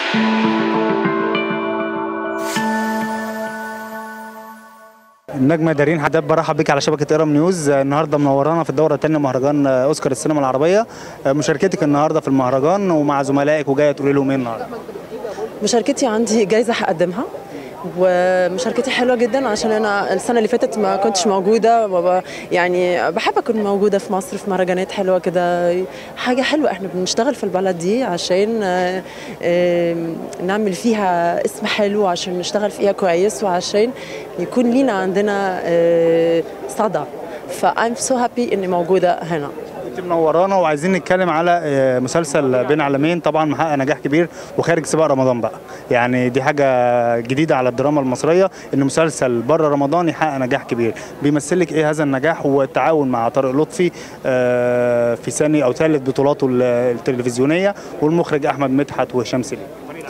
النجمه دارين حداد برحب بك على شبكه ارم نيوز النهارده منورانا في الدوره الثانيه مهرجان اوسكار السينما العربيه مشاركتك النهارده في المهرجان ومع زملائك وجايه تقولي لهم ايه النهارده مشاركتي عندي جايزه هقدمها ومشاركتي حلوه جدا عشان انا السنه اللي فاتت ما كنتش موجوده وب- يعني بحب اكون موجوده في مصر في مهرجانات حلوه كده حاجه حلوه احنا بنشتغل في البلد دي عشان آه، آه، نعمل فيها اسم حلو عشان نشتغل فيها كويس وعشان يكون لينا عندنا آه، صدى فايم سو هابي اني موجوده هنا انت منورانا وعايزين نتكلم على آه، مسلسل بين عالمين طبعا محقق نجاح كبير وخارج سباق رمضان بقى يعني دي حاجه جديده على الدراما المصريه ان مسلسل بره رمضان يحقق نجاح كبير بيمثل لك ايه هذا النجاح والتعاون مع طارق لطفي آه، في ثاني او ثالث بطولاته ال- التلفزيونيه والمخرج احمد مدحت وهشام سليم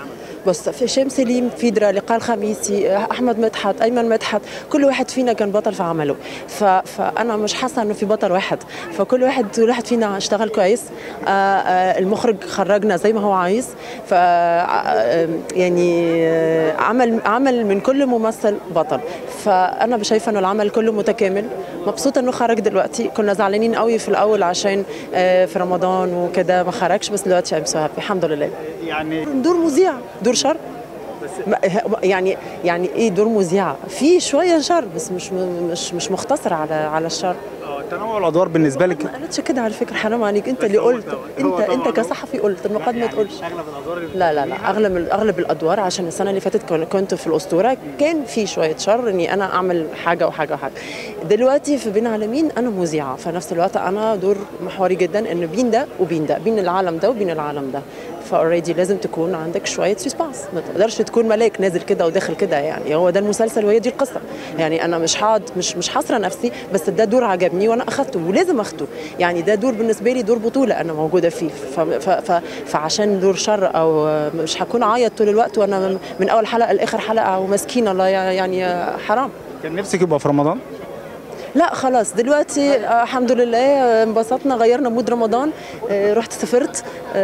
بص في هشام سليم في درا لقاء الخميسي احمد مدحت ايمن مدحت كل واحد فينا كان بطل في عمله ف... فانا مش حاسه انه في بطل واحد فكل واحد كل واحد فينا اشتغل كويس آه آه المخرج خرجنا زي ما هو عايز ف آه، يعني آه، عمل عمل من كل ممثل بطل فانا شايفه انه العمل كله متكامل مبسوطه انه خرج دلوقتي كنا زعلانين قوي في الاول عشان آه، في رمضان وكده ما خرجش بس دلوقتي ام سو الحمد لله يعني دور مذيع دور شر ما- يعني يعني ايه دور مذيعه في شويه شر بس مش مش مش مختصر على على الشر آه، تنوع الادوار بالنسبه لك ما قالتش كده على فكره حرام عليك انت اللي قلت انت انت كصحفي قلت النقاد ما تقولش اغلب الادوار لا لا لا اغلب اغلب الادوار عشان السنه اللي فاتت كن- كنت في الاسطوره كان في شويه شر اني انا اعمل حاجه وحاجه وحاجه دلوقتي في بين عالمين انا مذيعه في نفس الوقت انا دور محوري جدا ان بين ده وبين ده بين العالم ده وبين العالم ده فاوريدي لازم تكون عندك شويه سسبانس ما تقدرش تكون ملاك نازل كده وداخل كده يعني هو ده المسلسل وهي دي القصه يعني انا مش هقعد مش مش حاصره نفسي بس ده دور عجبني وانا اخدته ولازم اخده يعني ده دور بالنسبه لي دور بطوله انا موجوده فيه ف ف ف فعشان دور شر او مش هكون اعيط طول الوقت وانا من- من اول حلقه لاخر حلقه ومسكينه الله يعني حرام كان نفسك يبقى في رمضان لا خلاص دلوقتي آه، الحمد لله آه، انبسطنا غيرنا مود رمضان آه، رحت سافرت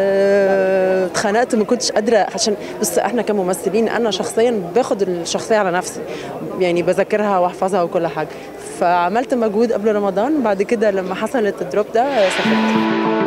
آه، اتخنقت ما كنتش قادره عشان بس احنا كممثلين انا شخصيا باخد الشخصيه على نفسي يعني بذاكرها واحفظها وكل حاجه فعملت مجهود قبل رمضان بعد كده لما حصلت الدروب ده آه، سافرت